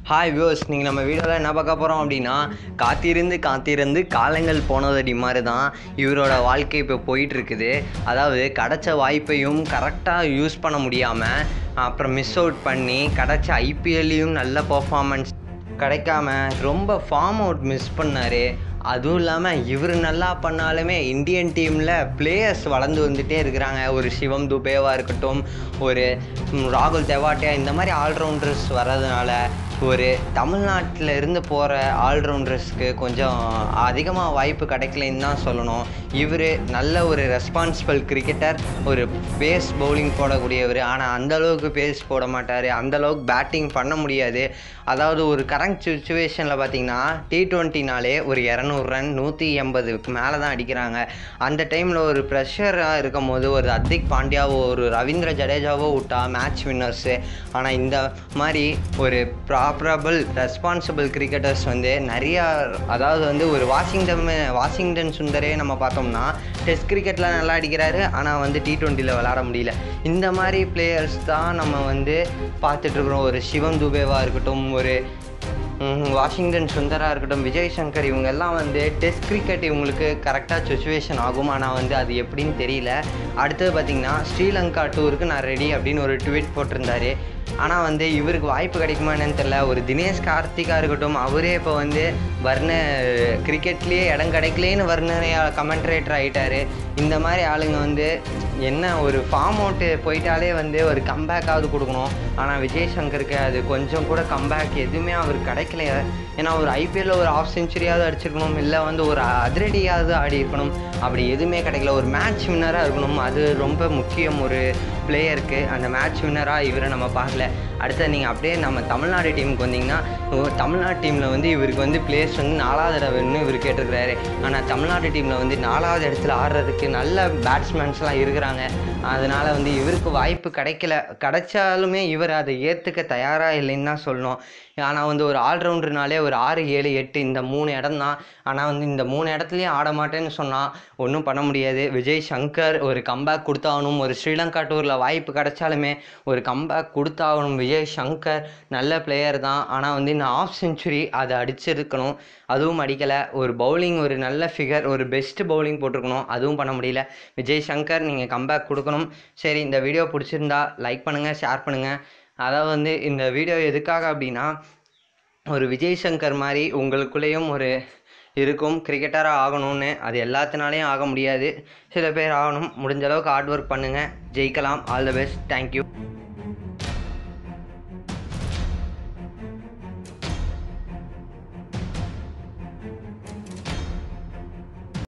hi views நீங்கள் நம்ம வீடியோவில் என்ன பார்க்க போகிறோம் அப்படின்னா காத்திருந்து காத்திருந்து காலங்கள் போனதடி மாதிரி தான் இவரோட வாழ்க்கை இப்போ போயிட்டு இருக்குது அதாவது கிடைச்ச வாய்ப்பையும் கரெக்டாக யூஸ் பண்ண முடியாமல் அப்புறம் மிஸ் அவுட் பண்ணி கிடைச்ச ஐபிஎல்லையும் நல்ல பர்ஃபார்மன்ஸ் கிடைக்காம ரொம்ப ஃபார்ம் அவுட் மிஸ் பண்ணார் அதுவும் இல்லாமல் இவர் நல்லா பண்ணாலுமே இந்தியன் டீமில் பிளேயர்ஸ் வளர்ந்து வந்துட்டே இருக்கிறாங்க ஒரு சிவம் துபேவாக இருக்கட்டும் ஒரு ம், ராகுல் தெவாட்டியா இந்த மாதிரி ஆல்ரவுண்டர்ஸ் வர்றதுனால ஒரு தமிழ்நாட்டில் இருந்து போகிற ஆல்ரவுண்டர்ஸ்க்கு கொஞ்சம் அதிகமாக வாய்ப்பு கிடைக்கலன்னு தான் சொல்லணும் இவர் நல்ல ஒரு ரெஸ்பான்சிபிள் கிரிக்கெட்டர் ஒரு பேஸ் பவுலிங் போடக்கூடியவர் ஆனால் அந்த அளவுக்கு பேஸ் போட மாட்டார் அந்த அளவுக்கு பேட்டிங் பண்ண முடியாது அதாவது ஒரு கரண்ட் சுச்சுவேஷனில் பார்த்தீங்கன்னா டி டுவெண்ட்டினாலே ஒரு இரநூறு ரன் நூற்றி எண்பதுக்கு மேலே தான் அடிக்கிறாங்க அந்த டைமில் ஒரு ப்ரெஷராக இருக்கும் போது ஒரு ஹர்திக் பாண்டியாவோ ஒரு ரவீந்திர ஜடேஜாவோ விட்டா மேட்ச் வின்னர்ஸு ஆனால் இந்த மாதிரி ஒரு ப்ராப்பரபிள் ரெஸ்பான்சிபிள் கிரிக்கெட்டர்ஸ் வந்து நிறையா அதாவது வந்து ஒரு வாஷிங்டன் வாஷிங்டன் சுந்தரே நம்ம பார்த்தோம்னா டெஸ்ட் கிரிக்கெட்டில் நல்லா அடிக்கிறாரு ஆனால் வந்து டி டுவெண்ட்டியில் விளாட முடியல இந்த மாதிரி பிளேயர்ஸ் தான் நம்ம வந்து பார்த்துட்ருக்குறோம் ஒரு சிவம் துபேவாக இருக்கட்டும் ஒரு ம், வாஷிங்டன் சுந்தரா இருக்கட்டும் விஜய் சங்கர் இவங்க எல்லாம் வந்து டெஸ்ட் கிரிக்கெட் இவங்களுக்கு கரெக்டாக சுச்சுவேஷன் ஆகும் ஆனால் வந்து அது எப்படின்னு தெரியல அடுத்தது பார்த்தீங்கன்னா ஸ்ரீலங்கா டூருக்கு நான் ரெடி அப்படின்னு ஒரு ட்வீட் போட்டிருந்தாரு ஆனால் வந்து இவருக்கு வாய்ப்பு கிடைக்குமா என்னன்னு தெரியல ஒரு தினேஷ் கார்த்திகா இருக்கட்டும் அவரே இப்போ வந்து வர்ண கிரிக்கெட்லேயே இடம் கிடைக்கலேன்னு வர்ணனையா கமெண்ட்ரேட்டர் ஆகிட்டாரு இந்த மாதிரி ஆளுங்க வந்து என்ன ஒரு ஃபார்ம் அவுட்டு போயிட்டாலே வந்து ஒரு கம்பேக்காவது கொடுக்கணும் ஆனால் விஜய் சங்கருக்கு அது கொஞ்சம் கூட கம்பேக் எதுவுமே அவருக்கு கிடைக்கல ஏன்னா ஒரு ஐபிஎல்ல ஒரு ஆஃப் செஞ்சுரியாவது அடிச்சிருக்கணும் இல்லை வந்து ஒரு அதிரடியாவது ஆடி இருக்கணும் அப்படி எதுவுமே கிடைக்கல ஒரு மேட்ச் வின்னராக இருக்கணும் அது ரொம்ப முக்கியம் ஒரு பிளேயருக்கு அந்த மேட்ச் வின்னராக இவரை நம்ம பார்க்கல அடுத்து நீங்கள் அப்படியே நம்ம தமிழ்நாடு டீமுக்கு வந்தீங்கன்னா ஓ, தமிழ்நாடு டீமில் வந்து இவருக்கு வந்து பிளேயர்ஸ் வந்து நாலாவது இடம்னு இவர் கேட்டிருக்கிறாரு ஆனால் தமிழ்நாடு டீமில் வந்து நாலாவது இடத்துல ஆடுறதுக்கு நல்ல பேட்ஸ்மேன்ஸ்லாம் இருக்கிறாங்க அதனால் வந்து இவருக்கு வாய்ப்பு கிடைக்கல கிடைச்சாலுமே இவர் அதை ஏற்றுக்க தயாராக இல்லைன்னு தான் சொல்லணும் ஆனால் வந்து ஒரு ஆல்ரவுண்டர்னாலே ஒரு ஆறு ஏழு எட்டு இந்த மூணு இடம் தான் ஆனால் வந்து இந்த மூணு இடத்துலையும் ஆட மாட்டேன்னு சொன்னால் ஒன்றும் பண்ண முடியாது விஜய் சங்கர் ஒரு கம்பேக் கொடுத்தாகணும் ஒரு ஸ்ரீலங்கா டூரில் வாய்ப்பு கிடைச்சாலுமே ஒரு கம்பேக் கொடுத்தாகணும் விஜய் சங்கர் நல்ல பிளேயர் தான் ஆனால் வந்து இந்த ஆஃப் செஞ்சுரி அதை அடிச்சிருக்கணும் அதுவும் அடிக்கலை ஒரு பவுலிங் ஒரு நல்ல ஃபிகர் ஒரு பெஸ்ட் பவுலிங் போட்டிருக்கணும் அதுவும் பண்ண முடியல விஜய் சங்கர் நீங்கள் கம்பேக் கொடுக்கணும் சரி இந்த வீடியோ பிடிச்சிருந்தா லைக் பண்ணுங்கள் ஷேர் பண்ணுங்கள் அதாவது வந்து இந்த வீடியோ எதுக்காக அப்படின்னா ஒரு விஜய் சங்கர் மாதிரி உங்களுக்குள்ளேயும் ஒரு இருக்கும் கிரிக்கெட்டராக ஆகணும்னு அது எல்லாத்தினாலையும் ஆக முடியாது சில பேர் ஆகணும் முடிஞ்ச அளவுக்கு ஹார்ட் ஒர்க் பண்ணுங்கள் ஜெயிக்கலாம் ஆல் த பெஸ்ட் தேங்க்யூ